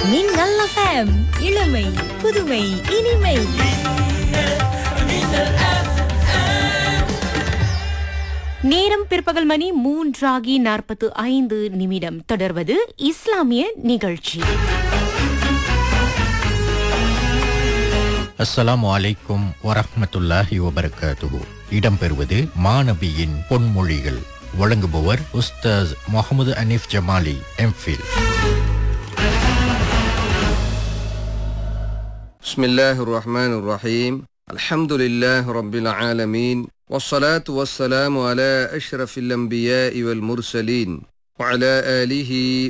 மின்னல் FM இளமை புதுமை இனிமை நேரம் பிற்பகல் மணி மூன்றாகி நாற்பத்து ஐந்து நிமிடம் தொடர்வது இஸ்லாமிய நிகழ்ச்சி அஸ்ஸலாமு அலைக்கும் வரஹ்மத்துல்லாஹி வபரகாத்துஹு இடம்பெறுவது மாநபியின் பொன்மொழிகள் வழங்குபவர் உஸ்தாஸ் முகமது அனீஃப் ஜமாலி எம்ஃபில் بسم الله الرحمن الرحيم الحمد لله رب العالمين والصلاة والسلام على أشرف الأنبياء والمرسلين وعلى آله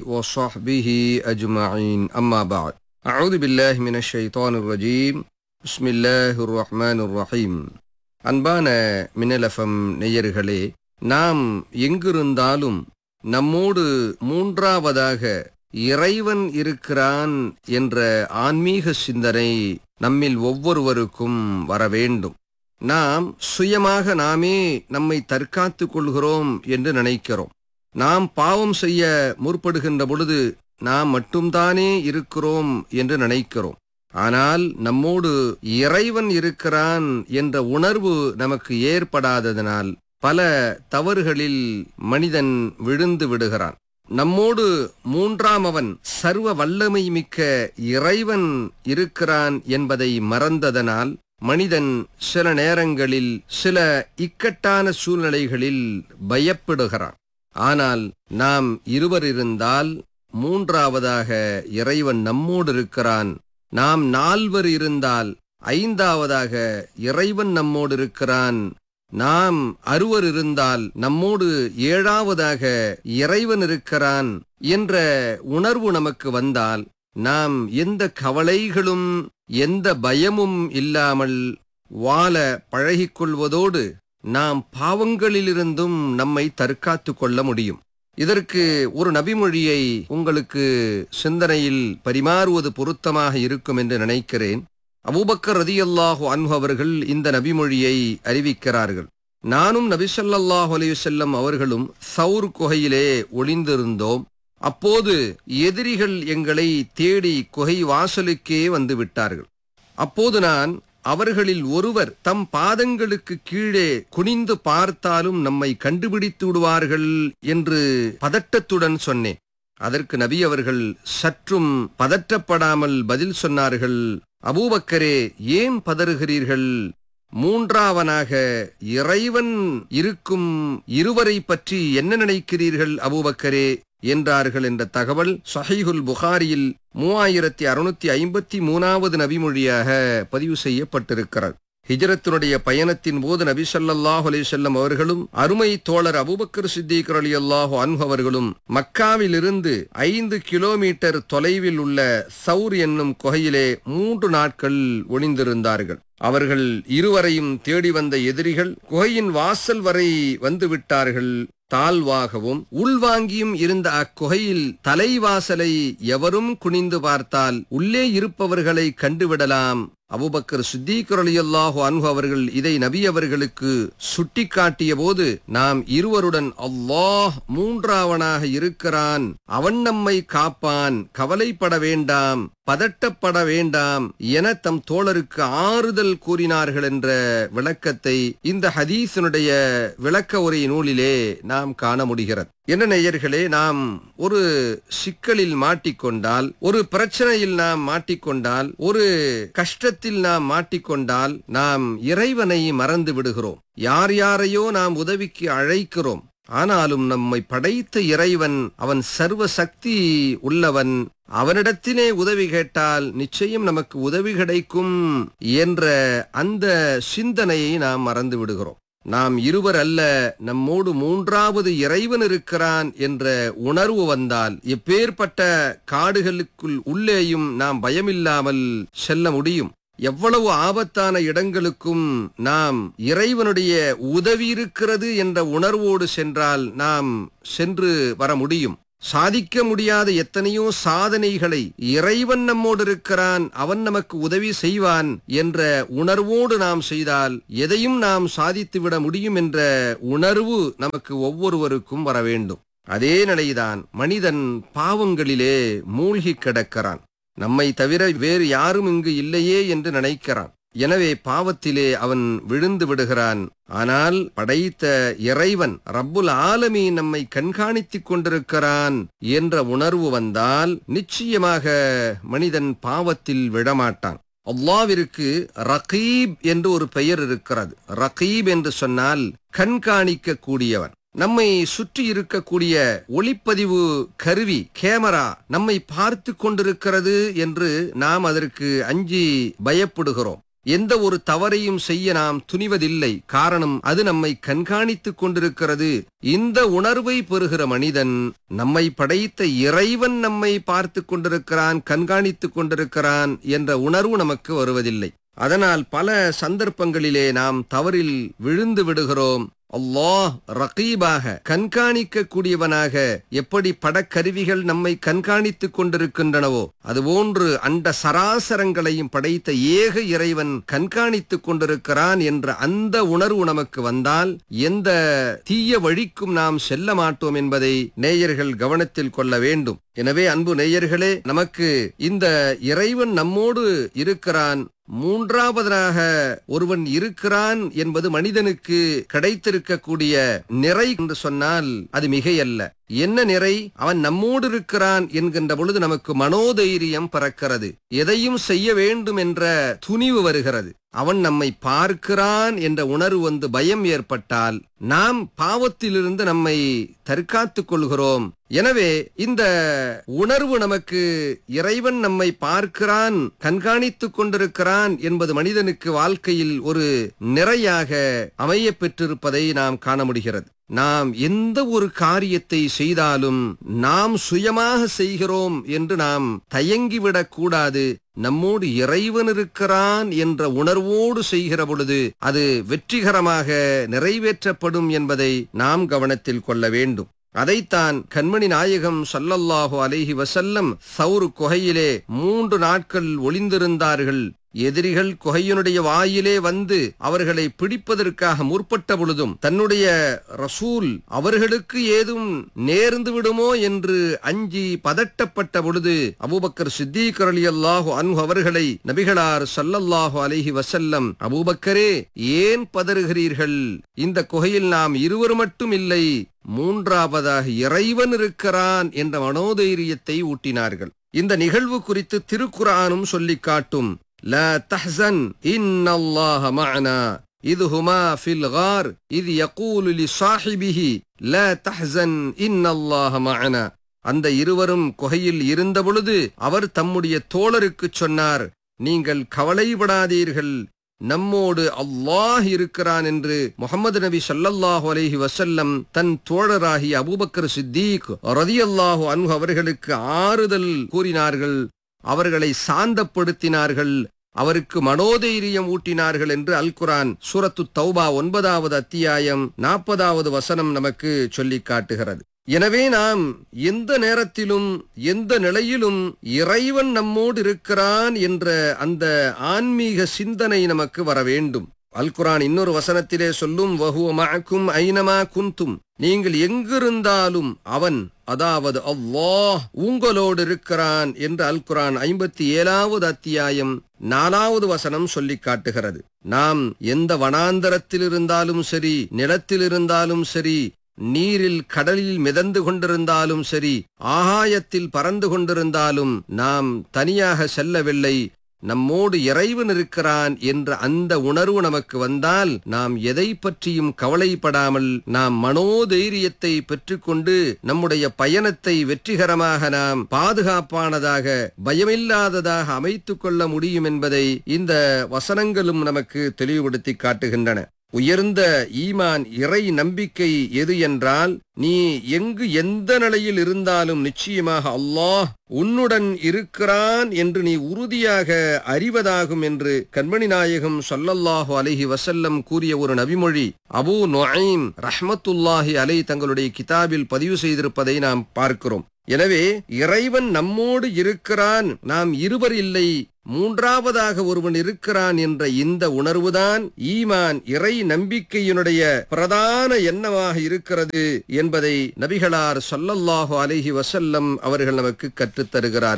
وصحبه أجمعين أما بعد أعوذ بالله من الشيطان الرجيم بسم الله الرحمن الرحيم அன்பான மின்னலஃபம் நேயர்களே நாம் எங்கிருந்தாலும் நம்மோடு மூன்றாவதாக இறைவன் இருக்கிறான் என்ற ஆன்மீக சிந்தனை நம்மில் ஒவ்வொருவருக்கும் வர வேண்டும் நாம் சுயமாக நாமே நம்மை தற்காத்துக் கொள்கிறோம் என்று நினைக்கிறோம் நாம் பாவம் செய்ய முற்படுகின்ற பொழுது நாம் மட்டும்தானே இருக்கிறோம் என்று நினைக்கிறோம் ஆனால் நம்மோடு இறைவன் இருக்கிறான் என்ற உணர்வு நமக்கு ஏற்படாததனால் பல தவறுகளில் மனிதன் விழுந்து விடுகிறான் நம்மோடு மூன்றாம் அவன் சர்வ வல்லமை மிக்க இறைவன் இருக்கிறான் என்பதை மறந்ததனால் மனிதன் சில நேரங்களில் சில இக்கட்டான சூழ்நிலைகளில் பயப்படுகிறான் ஆனால் நாம் இருவர் இருந்தால் மூன்றாவதாக இறைவன் நம்மோடு இருக்கிறான் நாம் நால்வர் இருந்தால் ஐந்தாவதாக இறைவன் நம்மோடு இருக்கிறான் நாம் அறுவர் இருந்தால் நம்மோடு ஏழாவதாக இறைவன் இருக்கிறான் என்ற உணர்வு நமக்கு வந்தால் நாம் எந்த கவலைகளும் எந்த பயமும் இல்லாமல் வாழ பழகிக்கொள்வதோடு நாம் பாவங்களிலிருந்தும் நம்மை தற்காத்துக் கொள்ள முடியும் இதற்கு ஒரு நபிமொழியை உங்களுக்கு சிந்தனையில் பரிமாறுவது பொருத்தமாக இருக்கும் என்று நினைக்கிறேன் அபூபக்கர் ரதியல்லாஹு அன்ஹு அவர்கள் இந்த நபிமொழியை அறிவிக்கிறார்கள் நானும் நபிசல்லாஹு அலையுசல்லம் அவர்களும் சவுர் குகையிலே ஒளிந்திருந்தோம் அப்போது எதிரிகள் எங்களை தேடி குகை வாசலுக்கே வந்து விட்டார்கள் அப்போது நான் அவர்களில் ஒருவர் தம் பாதங்களுக்கு கீழே குனிந்து பார்த்தாலும் நம்மை கண்டுபிடித்து விடுவார்கள் என்று பதட்டத்துடன் சொன்னேன் அதற்கு நபி அவர்கள் சற்றும் பதற்றப்படாமல் பதில் சொன்னார்கள் அபூபக்கரே ஏன் பதறுகிறீர்கள் மூன்றாவனாக இறைவன் இருக்கும் இருவரை பற்றி என்ன நினைக்கிறீர்கள் அபூபக்கரே என்றார்கள் என்ற தகவல் சஹீஹுல் புகாரியில் மூவாயிரத்தி அறுநூத்தி ஐம்பத்தி மூணாவது நபிமொழியாக பதிவு செய்யப்பட்டிருக்கிறது ஹிஜரத்தினுடைய பயணத்தின் போது நபி ஸல்லல்லாஹு அலைஹி வஸல்லம் அவர்களும் அருமை தோழர் அபூபக்கர் சித்திக் ரலியல்லாஹு அன்ஹு அவர்களும் மக்காவிலிருந்து ஐந்து கிலோமீட்டர் தொலைவில் உள்ள சவுர் என்னும் குகையிலே மூன்று நாட்கள் ஒளிந்திருந்தார்கள் அவர்கள் இருவரையும் தேடி வந்த எதிரிகள் குகையின் வாசல் வரை வந்து விட்டார்கள் தாழ்வாகவும் உள்வாங்கியும் இருந்த அக்குகையில் தலைவாசலை எவரும் குனிந்து பார்த்தால் உள்ளே இருப்பவர்களை கண்டுவிடலாம் அபுபக்கர் சித்திக் ரலியல்லாஹு அன்ஹு அவர்கள் இதை நபி அவர்களுக்கு சுட்டிக்காட்டிய போது நாம் இருவருடன் அல்லாஹ் மூன்றாவனாக இருக்கிறான் அவன் நம்மை காப்பான் கவலைப்பட வேண்டாம் பதட்டப்பட வேண்டாம் என தம் தோழருக்கு ஆறுதல் கூறினார்கள் என்ற விளக்கத்தை இந்த ஹதீஸினுடைய விளக்க உரை நூலிலே நாம் காண முடிகிறது என்ன நேயர்களே நாம் ஒரு சிக்கலில் மாட்டிக்கொண்டால் ஒரு பிரச்சனையில் நாம் மாட்டிக்கொண்டால் ஒரு கஷ்டத்தில் நாம் மாட்டிக்கொண்டால் நாம் இறைவனை மறந்து விடுகிறோம் யார் யாரையோ நாம் உதவிக்கு அழைக்கிறோம் ஆனாலும் நம்மை படைத்த இறைவன் அவன் சர்வ சக்தி உள்ளவன் அவனிடத்திலே உதவி கேட்டால் நிச்சயம் நமக்கு உதவி கிடைக்கும் என்ற அந்த சிந்தனையை நாம் மறந்து விடுகிறோம் நாம் இருவர் அல்ல நம்மோடு மூன்றாவது இறைவன் இருக்கிறான் என்ற உணர்வு வந்தால் எப்பேற்பட்ட காடுகளுக்குள் உள்ளேயும் நாம் பயமில்லாமல் செல்ல முடியும் எவ்வளவு ஆபத்தான இடங்களுக்கும் நாம் இறைவனுடைய உதவி இருக்கிறது என்ற உணர்வோடு சென்றால் நாம் சென்று வர முடியும் சாதிக்க முடியாத எத்தனையோ சாதனைகளை இறைவன் நம்மோடு இருக்கிறான் அவன் நமக்கு உதவி செய்வான் என்ற உணர்வோடு நாம் செய்தால் எதையும் நாம் சாதித்துவிட முடியும் என்ற உணர்வு நமக்கு ஒவ்வொருவருக்கும் வர வேண்டும் அதே நிலைதான் மனிதன் பாவங்களிலே மூழ்கி கிடக்கிறான் நம்மை தவிர வேறு யாரும் இங்கு இல்லையே என்று நினைக்கிறான் எனவே பாவத்திலே அவன் விழுந்து விடுகிறான் ஆனால் படைத்த இறைவன் ரப்புல் ஆலமீ நம்மை கண்காணித்துக் கொண்டிருக்கிறான் என்ற உணர்வு வந்தால் நிச்சயமாக மனிதன் பாவத்தில் விழமாட்டான் அல்லாவிற்கு ரகீப் என்று ஒரு பெயர் இருக்கிறது ரகீப் என்று சொன்னால் கண்காணிக்க கூடியவன் நம்மை சுற்றி இருக்கக்கூடிய ஒளிப்பதிவு கருவி கேமரா நம்மை பார்த்து கொண்டிருக்கிறது என்று நாம் அதற்கு அஞ்சி பயப்படுகிறோம் எந்த ஒரு தவறையும் செய்ய நாம் துணிவதில்லை காரணம் அது நம்மை கண்காணித்துக் கொண்டிருக்கிறது இந்த உணர்வை பெறுகிற மனிதன் நம்மை படைத்த இறைவன் நம்மை பார்த்து கொண்டிருக்கிறான் கண்காணித்துக் கொண்டிருக்கிறான் என்ற உணர்வு நமக்கு வருவதில்லை அதனால் பல சந்தர்ப்பங்களிலே நாம் தவறில் விழுந்து விடுகிறோம் அல்லாஹ் ரகீபாக கண்காணிக்க கூடியவனாக எப்படி படக்கருவிகள் நம்மை கண்காணித்துக் கொண்டிருக்கின்றனவோ அதுபோன்று அண்ட சராசரங்களையும் படைத்த ஏக இறைவன் கண்காணித்துக் கொண்டிருக்கிறான் என்ற அந்த உணர்வு நமக்கு வந்தால் எந்த தீய வழிக்கும் நாம் செல்ல மாட்டோம் என்பதை நேயர்கள் கவனத்தில் கொள்ள வேண்டும் எனவே அன்பு நேயர்களே நமக்கு இந்த இறைவன் நம்மோடு இருக்கிறான் மூன்றாவதாக ஒருவன் இருக்கிறான் என்பது மனிதனுக்கு கிடைத்திருக்கக்கூடிய நிறை என்று சொன்னால் அது மிகையல்ல என்ன நிறை அவன் நம்மோடு இருக்கிறான் என்கின்ற பொழுது நமக்கு மனோதைரியம் பிறக்கிறது எதையும் செய்ய வேண்டும் என்ற துணிவு வருகிறது அவன் நம்மை பார்க்கிறான் என்ற உணர்வு வந்து பயம் ஏற்பட்டால் நாம் பாவத்திலிருந்து நம்மை தற்காத்துக் கொள்கிறோம் எனவே இந்த உணர்வு நமக்கு இறைவன் நம்மை பார்க்கிறான் கண்காணித்துக் கொண்டிருக்கிறான் என்பது மனிதனுக்கு வாழ்க்கையில் ஒரு நிறையாக அமைய பெற்றிருப்பதை நாம் காண முடிகிறது நாம் எந்த ஒரு காரியத்தை செய்தாலும் நாம் சுயமாக செய்கிறோம் என்று நாம் தயங்கிவிடக் கூடாது நம்மோடு இறைவன் இருக்கிறான் என்ற உணர்வோடு செய்கிற பொழுது அது வெற்றிகரமாக நிறைவேற்றப்படும் என்பதை நாம் கவனத்தில் கொள்ள வேண்டும் அதைத்தான் கண்மணி நாயகம் சல்லல்லாஹு அலைஹி வசல்லம் சவுரு குகையிலே மூன்று நாட்கள் ஒளிந்திருந்தார்கள் எதிரிகள் குகையினுடைய வாயிலே வந்து அவர்களை பிடிப்பதற்காக முற்பட்ட பொழுதும் தன்னுடைய ரசூல் அவர்களுக்கு ஏதும் நேர்ந்து விடுமோ என்று அஞ்சி பதட்டப்பட்ட பொழுது அபூபக்கர் சித்திக் அலி அல்லாஹு அன்ஹு அவர்களை நபிகளார் சல்லல்லாஹு அலைஹி வசல்லம் அபூபக்கரே ஏன் பதறுகிறீர்கள் இந்த குகையில் நாம் இருவர் மட்டும் இல்லை மூன்றாவதாக இறைவன் இருக்கிறான் என்ற மனோதைரியத்தை ஊட்டினார்கள் இந்த நிகழ்வு குறித்து திருக்குரானும் சொல்லிக் காட்டும் لا تحزن إن الله معنا إذ هما في الغار إذ يقول لصاحبه لا تحزن إن الله معنا அந்த இருவரும் குகையில் இருந்த பொழுது அவர் தம்முடைய தோழருக்குச் சொன்னார் நீங்கள் கவலைப்படாதீர்கள் நம்மோடு அல்லாஹ் இருக்கிறான் என்று முகமது நபி ஸல்லல்லாஹு அலைஹி வஸல்லம் தன் தோழராகி அபூபக்கர் சித்தீக் ரதியல்லாஹு அன்ஹு அவர்களுக்கு ஆறுதல் கூறினார்கள் அவர்களை சாந்தப்படுத்தினார்கள் அவருக்கு மனோதைரியம் ஊட்டினார்கள் என்று அல் குரான் சூரத்து தௌபா ஒன்பதாவது அத்தியாயம் நாற்பதாவது வசனம் நமக்கு சொல்லிக் காட்டுகிறது எனவே நாம் எந்த நேரத்திலும் எந்த நிலையிலும் இறைவன் நம்மோடு இருக்கிறான் என்ற அந்த ஆன்மீக சிந்தனை நமக்கு வர வேண்டும் அல் குரான் இன்னொரு வசனத்திலே சொல்லும் வஹுவ மஅக்கும் ஐனமா குந்தும் நீங்கள் எங்கிருந்தாலும் அவன் அதாவது அல்லாஹ் உங்களோடு இருக்கிறான் என்று அல் குரான் ஐம்பத்தி ஏழாவது அத்தியாயம் நாலாவது வசனம் சொல்லிக் காட்டுகிறது நாம் எந்த வனாந்தரத்தில் இருந்தாலும் சரி நிலத்தில் இருந்தாலும் சரி நீரில் கடலில் மிதந்து கொண்டிருந்தாலும் சரி ஆகாயத்தில் பறந்து கொண்டிருந்தாலும் நாம் தனியாக செல்லவில்லை நம்மோடு இறைவன் இருக்கிறான் என்ற அந்த உணர்வு நமக்கு வந்தால் நாம் எதை பற்றியும் கவலைப்படாமல் நாம் மனோதைரியத்தை பெற்றுக்கொண்டு நம்முடைய பயணத்தை வெற்றிகரமாக நாம் பாதுகாப்பானதாக பயமில்லாததாக அமைத்துக் கொள்ள முடியும் என்பதை இந்த வசனங்களும் நமக்கு தெளிவுபடுத்தி காட்டுகின்றன உயர்ந்த ஈமான் இறை நம்பிக்கை எது என்றால் நீ எங்கு எந்த நிலையில் இருந்தாலும் நிச்சயமாக அல்லாஹ் உன்னுடன் இருக்கிறான் என்று நீ உறுதியாக அறிவதாகும் என்று கண்மணி நாயகம் சொல்லல்லாஹு அலைஹி வசல்லம் கூறிய ஒரு நபிமொழி அபூ நொயீம் ரஹ்மத்துல்லாஹி அலை தங்களுடைய கிதாபில் பதிவு செய்திருப்பதை நாம் பார்க்கிறோம் எனவே இறைவன் நம்மோடு இருக்கிறான் நாம் இருவர் இல்லை மூன்றாவதாக ஒருவன் இருக்கிறான் என்ற இந்த உணர்வுதான் ஈமான் இறை நம்பிக்கையினுடைய பிரதான எண்ணமாக இருக்கிறது என்பதை நபிகளார் சொல்லல்லாஹு அலைஹி வசல்லம் அவர்கள் நமக்கு கற்றுத் தருகிறார்கள்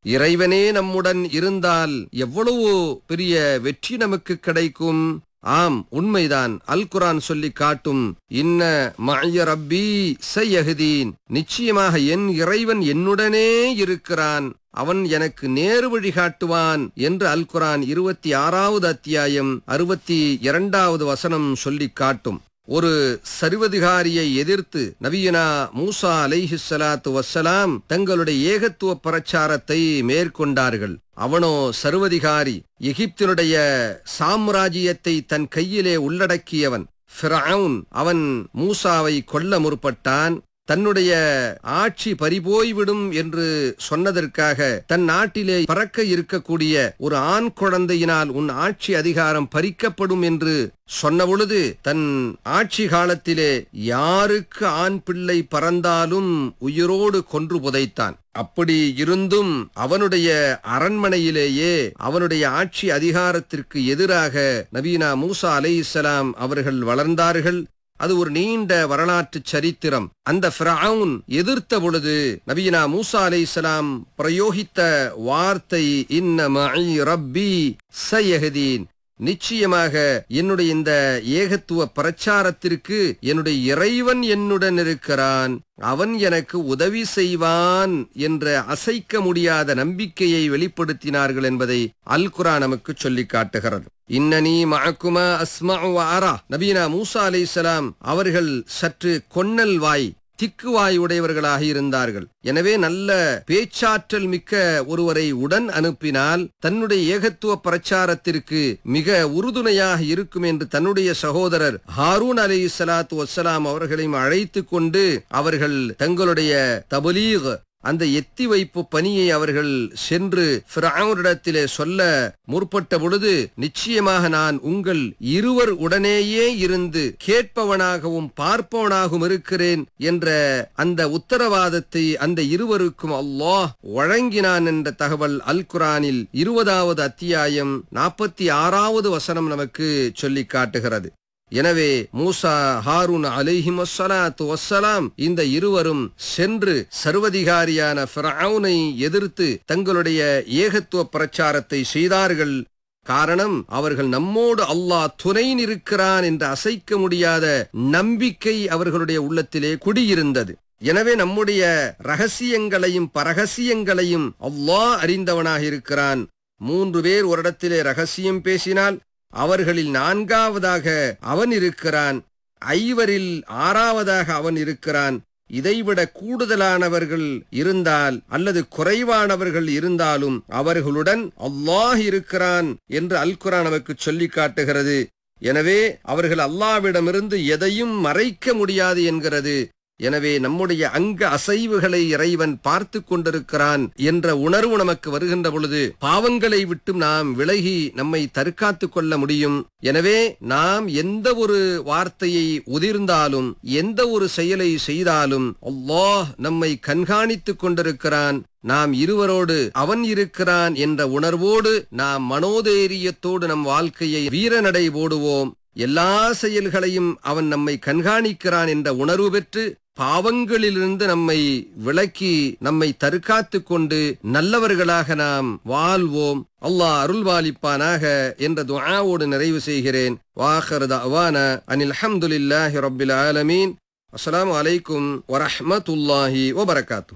இறைவனே நம்முடன் இருந்தால் எவ்வளவு பெரிய வெற்றி நமக்கு கிடைக்கும் ஆம் உண்மைதான் அல் குரான் சொல்லி காட்டும் இன்ன மய ரப்பி சையஹதீன் நிச்சயமாக என் இறைவன் என்னுடனே இருக்கிறான் அவன் எனக்கு நேரு வழி காட்டுவான் என்று அல் குரான் இருபத்தி ஆறாவது அத்தியாயம் அறுபத்தி இரண்டாவது வசனம் சொல்லி காட்டும் ஒரு சர்வதிகாரியை எதிர்த்து நபியனா மூசா அலைஹிஸ்ஸலாத்து வஸ்ஸலாம் தங்களுடைய ஏகத்துவ பிரச்சாரத்தை மேற்கொண்டார்கள் அவனோ சர்வதிகாரி எகிப்தினுடைய சாம்ராஜ்யத்தை தன் கையிலே உள்ளடக்கியவன் ஃபிரவுன் அவன் மூசாவை கொல்ல முற்பட்டான் தன்னுடைய ஆட்சி பறிபோய்விடும் என்று சொன்னதற்காக தன் நாட்டிலே பறக்க இருக்கக்கூடிய ஒரு ஆண் குழந்தையினால் உன் ஆட்சி அதிகாரம் பறிக்கப்படும் என்று சொன்னபொழுது தன் ஆட்சி காலத்திலே யாருக்கு ஆண் பிள்ளை பறந்தாலும் உயிரோடு கொன்று புதைத்தான் அப்படி இருந்தும் அவனுடைய அரண்மனையிலேயே அவனுடைய ஆட்சி அதிகாரத்திற்கு எதிராக நபீனா மூசா அலைஹிஸ்ஸலாம் அவர்கள் வளர்ந்தார்கள் அது ஒரு நீண்ட வரலாற்று சரித்திரம் அந்த ஃபிரவுன் எதிர்த்த பொழுது நபீனா மூசா அலைஹிஸ்ஸலாம் பிரயோகித்த வார்த்தை இன்ன மஇ ரப்பி சயஹதீன் நிச்சயமாக என்னுடைய இந்த ஏகத்துவ பிரச்சாரத்திற்கு என்னுடைய இறைவன் என்னுடன் இருக்கிறான் அவன் எனக்கு உதவி செய்வான் என்ற அசைக்க முடியாத நம்பிக்கையை வெளிப்படுத்தினார்கள் என்பதை அல் குரான் நமக்கு சொல்லி காட்டுகிறது இன்னனி மஅக்குமா அஸ்மஉ வ அரா நபீனா மூசா அலைஹிஸ்ஸலாம் அவர்கள் சற்று கொன்னல் வாய் திக்குவாய் உடையவர்களாக இருந்தார்கள் எனவே நல்ல பேச்சாற்றல் மிக்க ஒருவரை உடன் அனுப்பினால் தன்னுடைய ஏகத்துவ பிரச்சாரத்திற்கு மிக உறுதுணையாக இருக்கும் என்று தன்னுடைய சகோதரர் ஹாரூன் அலி சலாத்து வசலாம் அவர்களையும் அழைத்து கொண்டு அவர்கள் தங்களுடைய தபலீக் அந்த எத்தி வைப்பு பணியை அவர்கள் சென்று ஃபிரௌனிடத்திலே சொல்ல முற்பட்ட பொழுது நிச்சயமாக நான் உங்கள் இருவர் உடனேயே இருந்து கேட்பவனாகவும் பார்ப்பவனாகவும் இருக்கிறேன் என்ற அந்த உத்தரவாதத்தை அந்த இருவருக்கும் அல்லாஹ் வழங்கினான் என்ற தகவல் அல் குரானில் இருபதாவது அத்தியாயம் நாற்பத்தி ஆறாவது வசனம் நமக்கு சொல்லி காட்டுகிறது எனவே மூசா ஹாரூன் அலைஹிம் வஸ்ஸலாத்து வஸ்ஸலாம் இந்த இருவரும் சென்று சர்வதிகாரியான ஃபிரௌனை எதிர்த்து தங்களுடைய ஏகத்துவ பிரச்சாரத்தை செய்தார்கள் காரணம் அவர்கள் நம்மோடு அல்லாஹ் துணை நிற்கிறான் என்று அசைக்க முடியாத நம்பிக்கை அவர்களுடைய உள்ளத்திலே குடியிருந்தது எனவே நம்முடைய ரகசியங்களையும் பரகசியங்களையும் அல்லாஹ் அறிந்தவனாக இருக்கிறான் மூன்று பேர் ஒரு இடத்திலே ரகசியம் பேசினால் அவர்களில் நான்காவதாக அவன் இருக்கிறான் ஐவரில் ஆறாவதாக அவன் இருக்கிறான் இதைவிட கூடுதலானவர்கள் இருந்தால் அல்லது குறைவானவர்கள் இருந்தாலும் அவர்களுடன் அல்லாஹ் இருக்கிறான் என்று அல் குரான் நமக்கு சொல்லி காட்டுகிறது எனவே அவர்கள் அல்லாவிடமிருந்து எதையும் மறைக்க முடியாது என்கிறது எனவே நம்முடைய அங்க அசைவுகளை இறைவன் பார்த்து கொண்டிருக்கிறான் என்ற உணர்வு நமக்கு வருகின்ற பொழுது பாவங்களை விட்டு நாம் விலகி நம்மை தற்காத்துக் கொள்ள முடியும் எனவே நாம் எந்த ஒரு வார்த்தையை உதிர்ந்தாலும் எந்த ஒரு செயலை செய்தாலும் அல்லாஹ் நம்மை கண்காணித்துக் கொண்டிருக்கிறான் நாம் இருவரோடு அவன் இருக்கிறான் என்ற உணர்வோடு நாம் மனோதைரியத்தோடு நம் வாழ்க்கையை வீரநடை போடுவோம் எல்லா செயல்களையும் அவன் நம்மை கண்காணிக்கிறான் என்ற உணர்வு பெற்று பாவங்களிலிருந்து நம்மை விலக்கி நம்மை தற்காத்து கொண்டு நல்லவர்களாக நாம் வாழ்வோம் அல்லாஹ் அருள்வாலிப்பானாக என்ற துஆவோடு நிறைவு செய்கிறேன் வாஹர் தவான அனில் அஹமதுல்லாஹி ரபில் ஆலமீன் அஸ்ஸலாமு அலைக்கும் வரஹ்மத்துல்லாஹி வபரகாத்து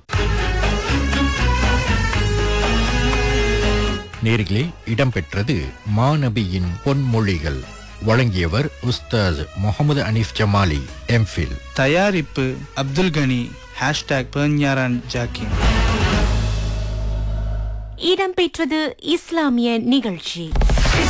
நேர்களே இடம்பெற்றது மாநபியின் பொன்மொழிகள் வழங்கியவர் உஸ்தாஸ் முகமது அனீஃப் ஜமாலி எம்ஃபில் தயாரிப்பு அப்துல் கனி ஹேஷ்டாக் பெர்ஞாரான் ஜாக்கின் இடம்பெற்றது இஸ்லாமிய நிகழ்ச்சி